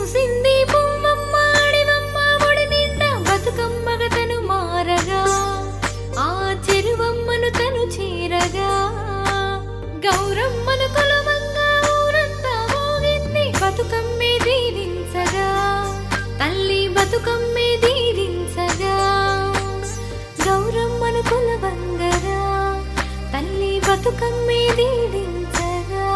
పూసింది పువ్వమ్మ అడివమ్మ ఒడి నిండా బతుకమ్మగ తను మారగా ఆ చెరువమ్మను తను చేరగా గౌరమ్మను కొలవంగా ఊరంతా మోగింది బతుకమ్మే దీవించగా తల్లి బతుకమ్మే దీవించగా గౌరమ్మను కొలవంగరా తల్లి బతుకమ్మే దీవించగా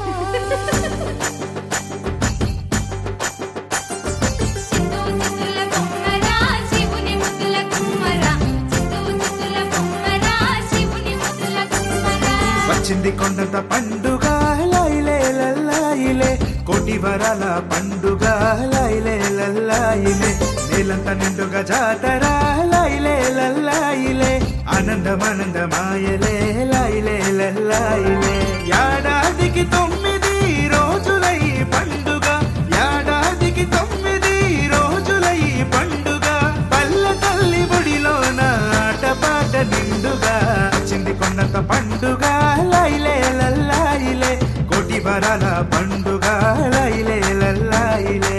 చిత్తూ చిత్తుల బొమ్మరా శివుని ముద్దుల కుమ్మరా చిత్తూ చిత్తుల బొమ్మరా శివుని ముద్దుల కుమ్మరా వచ్చింది కొండంత పండుగ లైలే లల్లాయిలే కోటి వరాల పండుగ లైలే లల్లాయిలే నేలంత నిండుగా జాతర లైలే లల్లాయిలే ఆనందమానందమాయలే లైలే లల్లాయిలే ఏడాదికి తొమ్మిది రోజులై పండుగ ఏడాదికి తొమ్మిది రోజులై పండుగ పల్ల తల్లి బుడిలోన ఆటపాట నిండుగా చింది కొండంత పండుగ లైలే లల్లాయిలే కోటి వరాల పండుగ లైలే లల్లాయిలే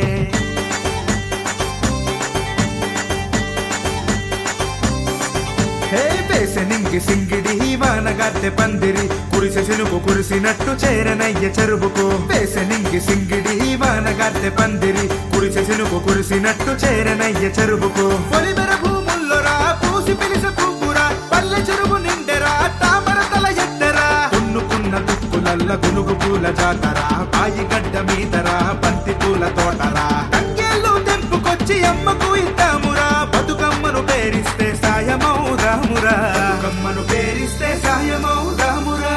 హే బేసనింగి సింగిడి వానగాత్తె పందిరి కురిసె సినుకు కురిసినట్టు చేరనయ్య చెరువుకు బేసనింగి సింగిడి వానగాత్తె పందిరి కురిసె సినుకు కురిసినట్టు చేరనయ్య చెరువుకు పొలిమెర భూముల్లోరా పూసి పిలిసె పువ్వురా పల్లె చెరువు నిండెరా తామర తల ఎట్టెరా కొన్నుకున్న తుక్కులల్ల గునుగు పూల జాతరా పాయి గడ్డ మీదరా బంతి పూల తోటరా తంగేళ్ళు తెంపుకొచ్చి అమ్మకు ఇద్దామురా బతుకమ్మను పేరిస్తే సాయమౌదామురా బతుకమ్మను పేరిస్తే సాయమౌదామురా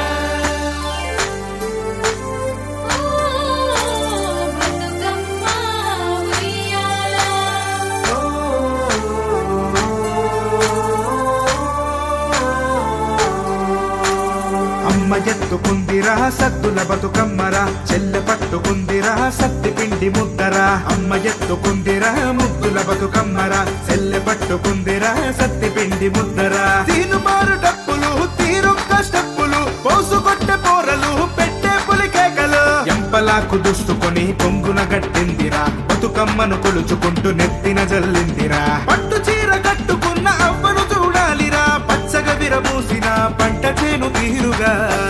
బతుకమ్మ ఉయ్యాల అమ్మ ఎత్తుకుందిరా సద్దుల బతుకమ్మరా చెల్లె పట్టుకుందిరా సత్తి పిండి ముద్దరా అమ్మ ఎత్తుకుందిరా ముద్దుల బతుకమ్మరా చెల్లె పట్టుకుందిరా సత్తి పిండి ముద్దరా తీనుమారు డప్పులు తీరొక్క స్టెప్పులు పోసుకొట్టె పోరలు పెట్టే పులికేకలు ఎంపలాకు దుస్తుకొని కొంగున గట్టిందిరా బతుకమ్మను కొలుచుకుంటూ నెత్తిన జల్లిందిరా పట్టు చీర కట్టుకున్న అవ్వను చూడాలిరా పచ్చగా విరబూసిన పంట చేను తీరుగా